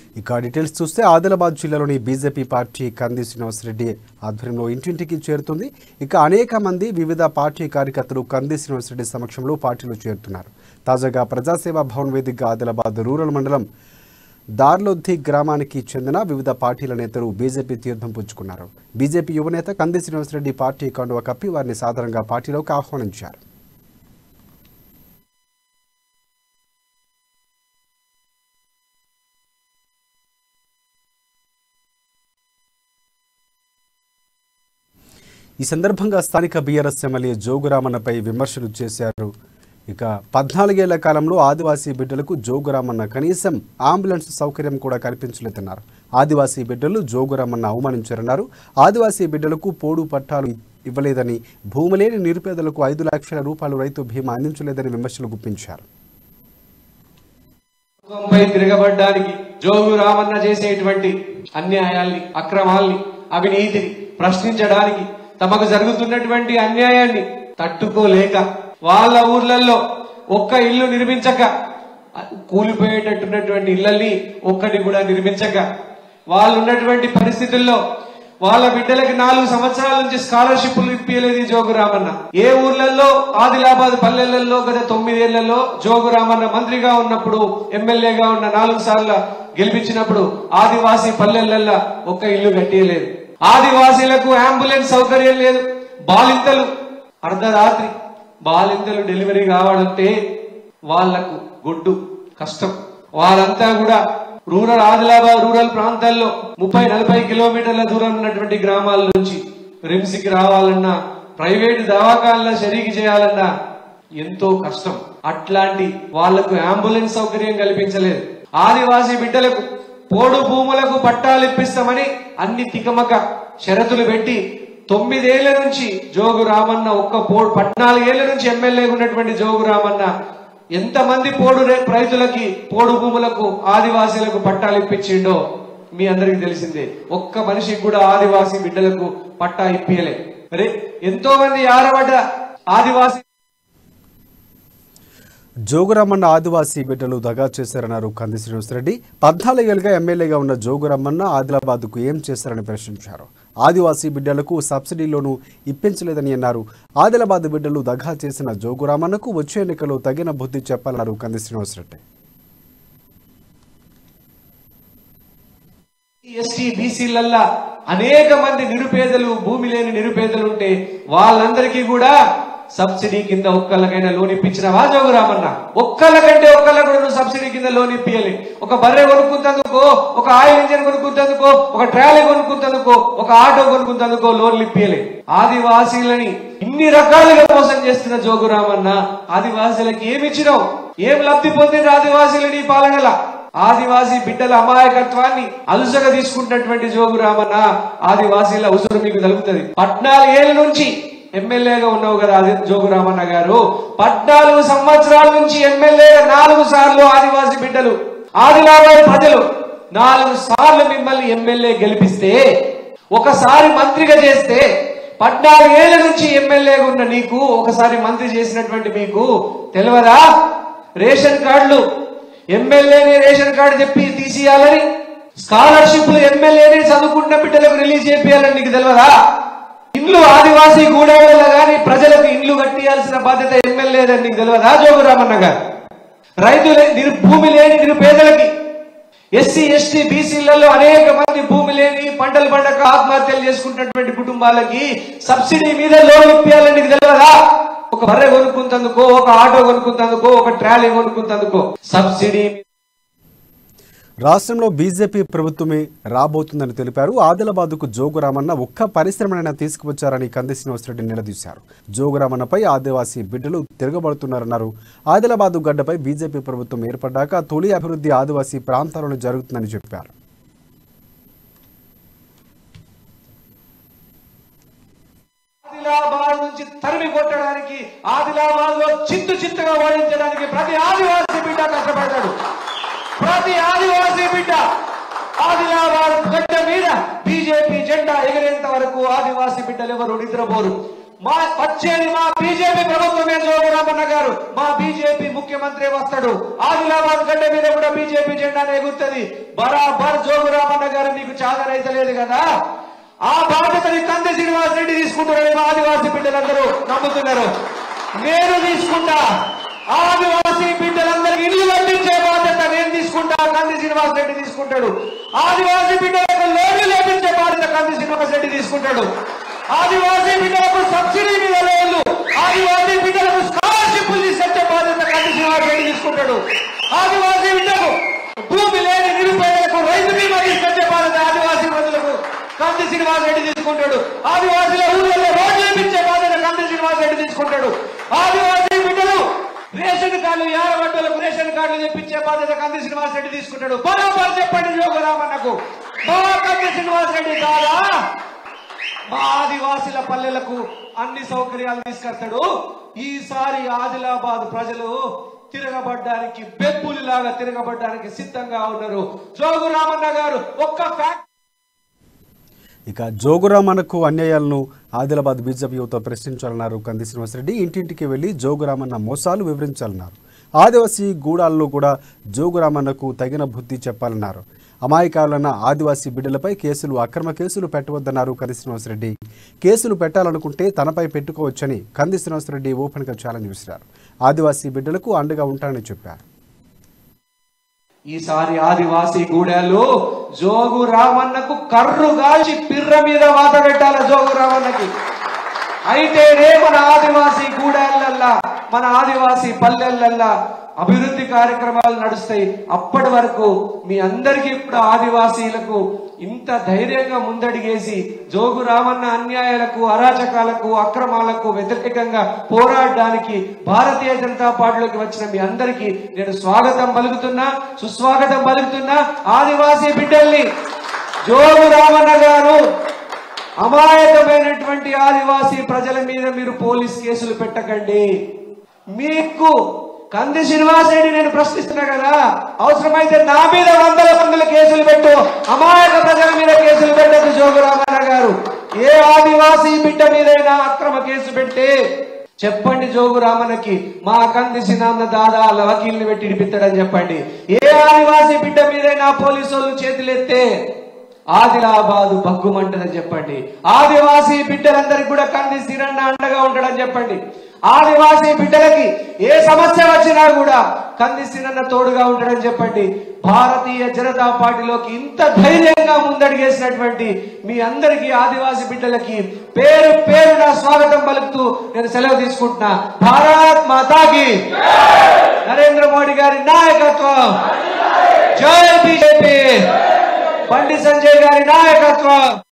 ఇక డీటెయిల్స్ చూస్తే ఆదిలాబాద్ జిల్లాలోని బీజేపీ పార్టీ కంది శ్రీనివాసరెడ్డి ఆధ్వర్యంలో ఇంటింటికి చేరుతుంది ఇక అనేక మంది వివిధ పార్టీ కార్యకర్తలు కంది శ్రీనివాసరెడ్డి సమక్షంలో పార్టీలో చేరుతున్నారు తాజాగా ప్రజాసేవా భవన్ వేదికగా ఆదిలాబాద్ రూరల్ మండలం దార్లొద్ది గ్రామానికి చెందిన వివిధ పార్టీల నేతలు బీజేపీ తీర్థం పుచ్చుకున్నారు బీజేపీ యువనేత కంది శ్రీనివాసరెడ్డి పార్టీ కండువ కప్పి వారిని సాధారణంగా పార్టీలోకి ఆహ్వానించారు ఈ సందర్భంగా స్థానిక బీఆర్ఎస్ ఎమ్మెల్యే జోగురామన్నపై విమర్శలు చేశారు ఇక పద్నాలుగేళ్ల కాలంలో ఆదివాసీ బిడ్డలకు జోగురామన్న కనీసం అంబులెన్స్ సౌకర్యం కూడా కల్పించలేదన్నారు ఆదివాసీ బిడ్డలు జోగురామన్న అవమానించారన్నారు ఆదివాసీ బిడ్డలకు పోడు పట్టాలు ఇవ్వలేదని భూమి లేని నిరుపేదలకు ఐదు లక్షల రూపాయలు రైతు బీమా అందించలేదని విమర్శలు గుప్పించారు ప్రభుత్వంపై తిరగబడ్డానికి జోగు రామన్న చేసేటువంటి అన్యాయాల్ని అక్రమాల్ని అవినీతిని ప్రశ్నించడానికి తమకు జరుగుతున్నటువంటి అన్యాయాన్ని తట్టుకోలేక వాళ్ళ ఊర్లలో ఒక్క ఇల్లు నిర్మించక కూలిపోయేటట్టున్నటువంటి ఇళ్ళల్ని ఒక్కటి కూడా నిర్మించక వాళ్ళు ఉన్నటువంటి పరిస్థితుల్లో వాళ్ళ బిడ్డలకి నాలుగు సంవత్సరాల నుంచి స్కాలర్షిప్లు ఇప్పించలేదు ఈ జోగు రామన్న ఏ ఊర్లలో ఆదిలాబాద్ పల్లెలలో గత తొమ్మిదేళ్లలో జోగు రామన్న మంత్రిగా ఉన్నప్పుడు ఎమ్మెల్యేగా ఉన్న నాలుగు సార్లు గెలిపించినప్పుడు ఆదివాసీ పల్లెలలో ఒక్క ఇల్లు కట్టియలేదు ఆదివాసీలకు అంబులెన్స్ సౌకర్యం లేదు బాలింతలు అర్ధరాత్రి బాలింతలు డెలివరీ కావాలంటే వాళ్లకు గొడ్డు కష్టం వాళ్ళంతా కూడా రూరల్ ఆదిలాబాద్ రూరల్ ప్రాంతాల్లో ముప్పై నలభై కిలోమీటర్ల దూరం ఉన్నటువంటి గ్రామాల నుంచి రిమ్స్ కి రావాలన్నా ప్రైవేట్ దవాఖానలో షరీకి చేయాలన్నా ఎంతో కష్టం అట్లాంటి వాళ్లకు అంబులెన్స్ సౌకర్యం కల్పించలేదు ఆదివాసీ బిడ్డలకు పోడు భూములకు పట్టాలు ఇప్పిస్తామని అన్ని తికమక షరతులు పెట్టి తొమ్మిదేళ్ల నుంచి జోగు రామన్న ఒక్క పోడు పద్నాలుగేళ్ల నుంచి ఎమ్మెల్యే ఉన్నటువంటి జోగు రామన్న ఎంతమంది పోడు రే- రైతులకి పోడు భూములకు ఆదివాసీలకు పట్టాలు ఇప్పించిండో మీ అందరికి తెలిసిందే ఒక్క మనిషికి కూడా ఆదివాసీ బిడ్డలకు పట్టా ఇప్పియలే మరి ఎంతో మంది ఆరబడ్డ ఆదివాసీ జోగురామన్న ఆదివాసీ బిడ్డలు దగా చేశారన్నారు కంది శ్రీనివాసరెడ్డి పద్నాలుగేళ్లుగా ఎమ్మెల్యేగా ఉన్న జోగురామన్న ఆదిలాబాద్కు ఏం చేశారని ప్రశ్నించారు ఆదివాసీ బిడ్డలకు సబ్సిడీలోనూ ఇప్పించలేదని అన్నారు ఆదిలాబాద్ బిడ్డలు దగా చేసిన జోగురామన్నకు వచ్చే ఎన్నికల్లో తగిన బుద్ధి చెప్పాలన్నారు కంది శ్రీనివాసరెడ్డి ఎస్టీ బీసీలల్లా అనేక మంది నిరుపేదలు భూమి లేని నిరుపేదలు ఉంటే వాళ్ళందరికీ కూడా సబ్సిడీ కింద ఒక్కళ్ళకైనా లోన్ ఇప్పించినవా జోగురామన్న ఒక్కళ్ళకంటే ఒక్కళ్ళ కూడా నువ్వు సబ్సిడీ కింద లోన్ ఇప్పియాలి ఒక బర్రె కొనుక్కుంటందుకో ఒక ఆయిల్ ఇంజన్ కొనుక్కుంటందుకో ఒక ట్రాలీ కొనుక్కుంటందుకో ఒక ఆటో కొనుక్కుంటందుకో లోన్లు ఇప్పియాలి ఆదివాసీలని ఇన్ని రకాలుగా మోసం చేస్తున్న జోగురామన్న ఆదివాసీలకి ఏమి ఇచ్చినావు ఏం లబ్ధి పొందిన ఆదివాసీలని ఈ పాలనలా ఆదివాసీ బిడ్డల అమాయకత్వాన్ని అలుసగా తీసుకుంటున్నటువంటి జోగు రామన్న ఆదివాసీల అవసరం మీకు కలుగుతుంది పద్నాలుగేళ్ల నుంచి ఎమ్మెల్యేగా ఉన్నావు కదా ఆది జోగు రామన్న గారు పద్నాలుగు సంవత్సరాల నుంచి ఎమ్మెల్యేగా నాలుగు సార్లు ఆదివాసీ బిడ్డలు ఆదిలాబాద్ ప్రజలు నాలుగు సార్లు మిమ్మల్ని ఎమ్మెల్యే గెలిపిస్తే ఒకసారి మంత్రిగా చేస్తే పద్నాలుగేళ్ల నుంచి ఎమ్మెల్యేగా ఉన్న నీకు ఒకసారి మంత్రి చేసినటువంటి మీకు తెలియదా రేషన్ కార్డులు ఎమ్మెల్యేని రేషన్ కార్డు చెప్పి తీసియాలని స్కాలర్షిప్లు ఎమ్మెల్యేని చదువుకున్న బిడ్డలకు రిలీజ్ చేపియాలని నీకు తెలియదా ఇండ్లు ఆదివాసీ గూడెలలో గాని ప్రజలకు ఇండ్లు కట్టియాల్సిన బాధ్యత ఎమ్మెల్యేదని నీకు తెలియదా జోగురామన్న గారు రైతులు నిరు భూమి లేని నిరుపేదలకి ఎస్సీ ఎస్టీ బీసీలలో అనేక మంది భూమి లేని పంటలు పండక ఆత్మహత్యలు చేసుకుంటున్నటువంటి కుటుంబాలకి సబ్సిడీ మీద లోన్ ఇప్పియాలని నీకు తెలియదా ఒక బర్రె కొనుక్కుంటందుకో ఒక ఆటో కొనుక్కుంటందుకో ఒక ట్రాలీ కొనుక్కుంటందుకో సబ్సిడీ రాష్ట్రంలో బీజేపీ ప్రభుత్వమే రాబోతుందని తెలిపారు ఆదిలాబాద్కు జోగురామన్న ఒక్క పరిశ్రమనైనా తీసుకువచ్చారని కంది శ్రీనివాసరెడ్డి నిలదీశారు జోగురామన్నపై ఆదివాసీ బిడ్డలు తిరగబడుతున్నారన్నారు ఆదిలాబాద్ గడ్డపై బీజేపీ ప్రభుత్వం ఏర్పడ్డాక తొలి అభివృద్ధి ఆదివాసీ ప్రాంతాలలో జరుగుతుందని చెప్పారు ఆదిలాబాద్ నుంచి తరిమి కొట్టడానికి ఆదిలాబాద్ లో చింతు చింతగా ఓడించడానికి ప్రతి ఆదివాసీ బిడ్డ కష్టపడతాడు ప్రతి ఆదివాసీ బిడ్డ ఆదిలాబాద్ గడ్డ మీద బీజేపీ జెండా ఎగిరేంత వరకు ఆదివాసీ బిడ్డలు ఎవరు నిద్రపోరు మా వచ్చేది మా బీజేపీ ప్రభుత్వమే జోగురామన్న గారు మా బీజేపీ ముఖ్యమంత్రి వస్తాడు ఆదిలాబాద్ గడ్డ మీద కూడా బీజేపీ జెండానే ఎగురుతుంది బరాబర్ జోగురామన్న గారు మీకు చాదరైతే లేదు కదా ఆ బాధ్యతని కంది శ్రీనివాస్ రెడ్డి తీసుకుంటారని మా ఆదివాసీ బిడ్డలందరూ నమ్ముతున్నారు నేను తీసుకుంటా ఆదివాసీ బిడ్డలందరికీ ఇల్లు కట్టించే బాధ్యత నేను తీసుకుంటా కంది శ్రీనివాస్ రెడ్డి తీసుకుంటాడు ఆదివాసీ బిడ్డలకు లోన్లు లేపించే బాధ్యత కంది శ్రీనివాస్ రెడ్డి తీసుకుంటాడు ఆదివాసీ బిడ్డలకు సబ్సిడీ మీద లోన్లు ఆదివాసీ బిడ్డలకు స్కాలర్షిప్ తీసుకొచ్చే బాధ్యత కంది శ్రీనివాస్ రెడ్డి తీసుకుంటాడు ఆదివాసీ బిడ్డకు భూమి లేని నిరుపేదలకు రైతు బీమా తీసుకొచ్చే బాధ్యత ఆదివాసీ ప్రజలకు కంది శ్రీనివాస్ రెడ్డి తీసుకుంటాడు ఆదివాసీల ఊళ్ళలో రోడ్లు వేపించే బాధ్యత కంది శ్రీనివాస్ రెడ్డి తీసుకుంటాడు ఆదివాసీ బిడ్డలు రేషన్ కార్డులు యారబడ్డలకు రేషన్ కార్డులు తెప్పించే బాధ్యత కంది శ్రీనివాస్ రెడ్డి తీసుకుంటాడు బరాబర్ చెప్పండి యోగరామన్నకు మా కంది శ్రీనివాస్ రెడ్డి కాదా మా ఆదివాసుల పల్లెలకు అన్ని సౌకర్యాలు తీసుకొస్తాడు ఈసారి ఆదిలాబాద్ ప్రజలు తిరగబడ్డానికి బెప్పులిలాగా తిరగబడ్డానికి సిద్ధంగా ఉన్నారు జోగు రామన్న గారు ఒక్క ఫ్యాక్ట్ ఇక జోగురామన్నకు అన్యాయాలను ఆదిలాబాద్ బీజేపీ యువత ప్రశ్నించాలన్నారు కంది శ్రీనివాసరెడ్డి ఇంటింటికి వెళ్లి జోగురామన్న మోసాలు వివరించాలన్నారు ఆదివాసీ గూడాల్లో కూడా జోగురామన్నకు తగిన బుద్ధి చెప్పాలన్నారు అమాయకాలన్న ఆదివాసీ బిడ్డలపై కేసులు అక్రమ కేసులు పెట్టవద్దన్నారు కంది శ్రీనివాసరెడ్డి కేసులు పెట్టాలనుకుంటే తనపై పెట్టుకోవచ్చని కంది శ్రీనివాసరెడ్డి ఓపెన్గా ఛాలెంజ్ విసిరారు ఆదివాసీ బిడ్డలకు అండగా ఉంటానని చెప్పారు ఈసారి ఆదివాసీ గూడెలు జోగు రామన్నకు కర్రు గాల్చి పిర్ర మీద వాత పెట్టాల జోగు రామన్నకి అయితేనే మన ఆదివాసీ గూడెలల్లా మన ఆదివాసీ పల్లెలల్లా అభివృద్ధి కార్యక్రమాలు నడుస్తాయి అప్పటి వరకు మీ అందరికీ కూడా ఆదివాసీలకు ఇంత ధైర్యంగా ముందడిగేసి జోగు రామన్న అన్యాయాలకు అరాచకాలకు అక్రమాలకు వ్యతిరేకంగా పోరాడడానికి భారతీయ జనతా పార్టీలోకి వచ్చిన మీ అందరికీ నేను స్వాగతం పలుకుతున్నా సుస్వాగతం పలుకుతున్నా ఆదివాసీ బిడ్డల్ని జోగు రామన్న గారు అమాయకమైనటువంటి ఆదివాసీ ప్రజల మీద మీరు పోలీస్ కేసులు పెట్టకండి మీకు కంది శ్రీనివాస్ రెడ్డి నేను ప్రశ్నిస్తున్నా కదా అవసరమైతే నా మీద వందల వందల కేసులు పెట్టు అమాయక ప్రజల మీద కేసులు పెట్టదు జోగురామన్న గారు ఏ ఆదివాసీ బిడ్డ మీదైనా అక్రమ కేసు పెట్టి చెప్పండి జోగు రామన్నకి మా కంది సినాన్న దాదా అలా వకీల్ని పెట్టి ఇడిపిస్తాడని చెప్పండి ఏ ఆదివాసీ బిడ్డ మీదైనా పోలీసు వాళ్ళు చేతులెత్తే ఆదిలాబాదు బగ్గుమంటదని చెప్పండి ఆదివాసీ బిడ్డలందరికీ కూడా కంది సిరన్న అండగా ఉంటాడని చెప్పండి ఆదివాసీ బిడ్డలకి ఏ సమస్య వచ్చినా కూడా కంది సిరన్న తోడుగా ఉంటాడని చెప్పండి భారతీయ జనతా పార్టీలోకి ఇంత ధైర్యంగా ముందడిగేసినటువంటి మీ అందరికీ ఆదివాసీ బిడ్డలకి పేరు పేరున స్వాగతం పలుకుతూ నేను సెలవు తీసుకుంటున్నా భారత్ మాతాకి నరేంద్ర మోడీ గారి నాయకత్వం జై బీజేపీ బండి సంజయ్ గారి నాయకత్వం